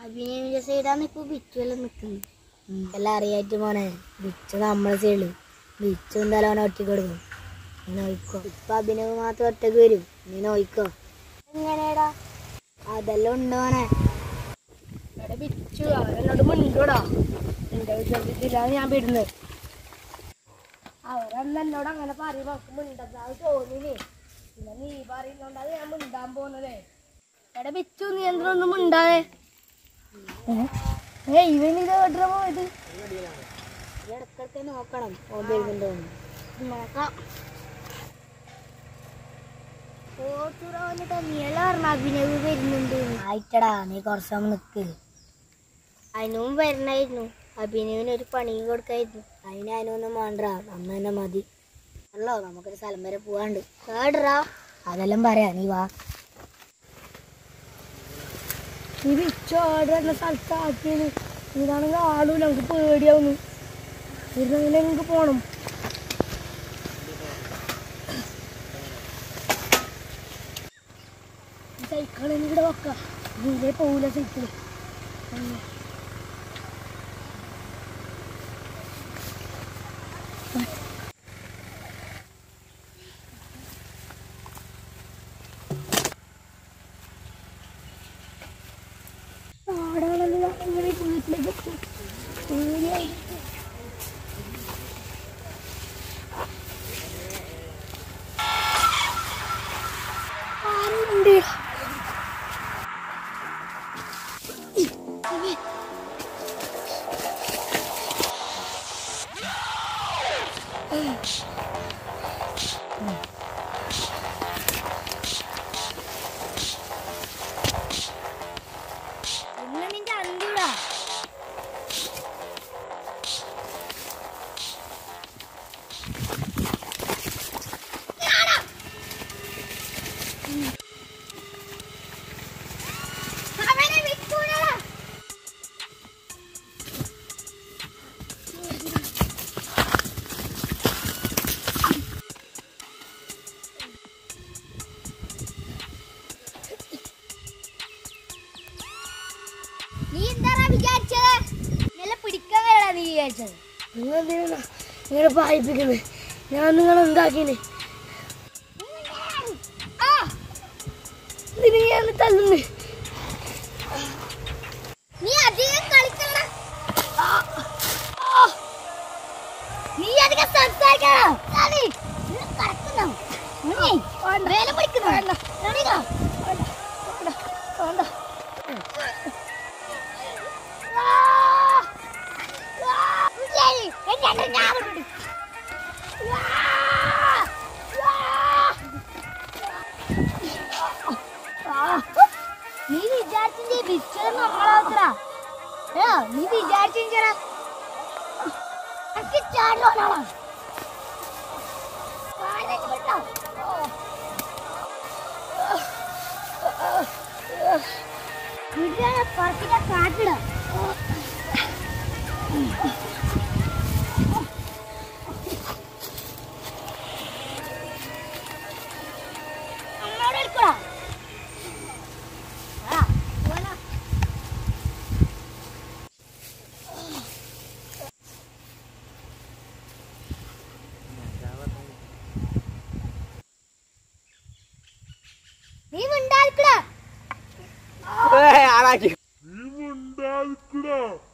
അഭിനയ സൈഡാണ് ഇപ്പൊ ബിച്ചുവെല്ലാം നിക്കുന്നത് എല്ലാം അറിയാറ്റ് മോനെ ബിച്ചു നമ്മളെ സൈഡില് ബിച്ചു എന്തായാലും അവനെ ഒറ്റയ്ക്ക് കൊടുക്കും നീ നോയിക്കോ ഇപ്പൊ അഭിനവ് മാത്രം ഒറ്റക്ക് വരും നീ നോയിക്കോ എങ്ങനെയാടാ അതെല്ലാം ഉണ്ടോനെ എടാ ബിച്ചു അവരെന്നോട് മിണ്ടോടാ എന്റെ വിശ്വസിച്ചില്ലാതെ ഞാൻ വിടുന്നത് അവരന്ന് എന്നോട് അങ്ങനെ പറയുമ്പോ നമുക്ക് മിണ്ടത് തോന്നില്ലേ പിന്നെ നീ പറയുന്നോണ്ടാണ് ഞാൻ മിണ്ടാൻ പോകുന്നതേ എടാ ബിച്ചു നീ എന്തിനൊന്നും മിണ്ടാതെ ഏ ഇവനിത് കേട്ടിട്ട് പോയത് ഇടക്കിടക്ക് നോക്കണം ഓൻ വരുന്നുണ്ടോന്ന് നോക്കാം ഓട്ടൂറ വന്നിട്ട് നീല പറഞ്ഞ അഭിനവ് വരുന്നുണ്ട് ആയിട്ടടാ നീ കുറച്ചൊന്ന് നിക്ക് അതിനും വരണായിരുന്നു അഭിനവിന് ഒരു പണി കൊടുക്കായിരുന്നു അതിന് അതിനൊന്നും വേണ്ട അമ്മ തന്നെ മതി അല്ലോ നമുക്കൊരു സ്ഥലം വരെ പോവാണ്ട് കേടറാ അതെല്ലാം പറയാ നീ വാ ഈ ബിച്ചു ആട് എന്ന സ്ഥലത്താക്കിയത് ഇതാണെങ്കിൽ ആളും നമുക്ക് പേടിയാവുന്നു ഇരുന്നെങ്കിലും എനിക്ക് പോണം സൈക്കിളിന് ഇവിടെ വെക്കാം ദൂരെ പോവില്ല സൈക്കിള് ആടാണല്ലോ ഇങ്ങനെ വീട്ടിലേക്ക് എത്തും. പേടിയായി. ആരുണ്ട്? ഇന്ന് നിന്റെ അന്തിടാ നീ എന്താ വിചാരിച്ചത് നല്ല പിടിക്കാൻ കഴിയാ നീ വിചാരിച്ചത് നിങ്ങൾ എന്തിനാ ഇങ്ങനെ പായിപ്പിക്കുന്നത് ഞാൻ നിങ്ങൾ എന്താക്കിന് ആ ഇതിന് ഞാൻ തല്ലുന്നു നീ അധികം കളിക്കണ്ട നീ അധികം സംസാരിക്കണം കളി. നീ കറക്കുന്നു. നീ വേല പിടിക്കുന്നു. എണീക്കോ. വേണ്ട ആ. ആ. ശരി. എന്റെ അണ്ണൻ ഞാൻ വിട്ടു. ആ. ആ. നീ വിചാരിച്ചിന്റെ ബിച്ചത് നമ്മളാത്ര നീ വിചാരിച്ചാ എനിക്ക് ചാടലോനാണ് വീട്ടിലെ പറക്കിന്റെ കാട്ടിട അമ്മയോട് എടുക്കടാ ആ പോവാനാ നീ മിണ്ടാതിക്കടാ ആളാക്കി നീ മുണ്ടാതിക്കടാ